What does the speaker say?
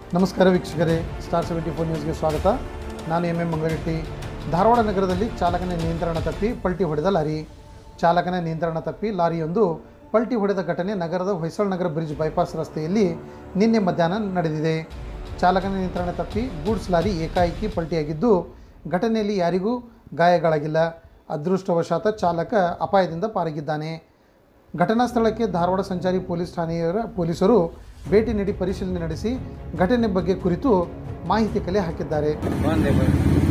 ನಮಸ್ಕಾರ ವೀಕ್ಷಕರೇ star seventy four ನ್ಯೂಸ್ಗೆ ಸ್ವಾಗತ ನಾನು ಎಂ ಎಂ ಮಂಗರೆಡ್ಡಿ ಧಾರವಾಡ ನಗರದಲ್ಲಿ ಚಾಲಕನ ನಿಯಂತ್ರಣ ತಪ್ಪಿ ಪಲ್ಟಿ ಹೊಡೆದ ಲಾರಿ ಚಾಲಕನ ನಿಯಂತ್ರಣ ತಪ್ಪಿ ಲಾರಿಯೊಂದು ಪಲ್ಟಿ ಹೊಡೆದ ಘಟನೆ ನಗರದ ಹೊಯ್ಸಳ ನಗರ ಬ್ರಿಡ್ಜ್ ಬೈಪಾಸ್ ರಸ್ತೆಯಲ್ಲಿ ನಿನ್ನೆ ಮಧ್ಯಾಹ್ನ ನಡೆದಿದೆ ಚಾಲಕನ ನಿಯಂತ್ರಣ ತಪ್ಪಿ ಗೂಡ್ಸ್ ಲಾರಿ ಏಕಾಏಕಿ ಪಲ್ಟಿಯಾಗಿದ್ದು ಘಟನೆಯಲ್ಲಿ ಯಾರಿಗೂ ಗಾಯಗಳಾಗಿಲ್ಲ ಅದೃಷ್ಟವಶಾತ್ ಚಾಲಕ ಅಪಾಯದಿಂದ ಪಾರಾಗಿದ್ದಾನೆ ಘಟನಾ ಸ್ಥಳಕ್ಕೆ ಧಾರವಾಡ ಸಂಚಾರಿ ಪೊಲೀಸ್ ಠಾಣೆಯರ ಪೊಲೀಸರು ಭೇಟಿ ನೀಡಿ ಪರಿಶೀಲನೆ ನಡೆಸಿ ಘಟನೆ ಬಗ್ಗೆ ಕುರಿತು ಮಾಹಿತಿ ಕಲೆ ಹಾಕಿದ್ದಾರೆ ಬಂದೆ ಬಂದೆ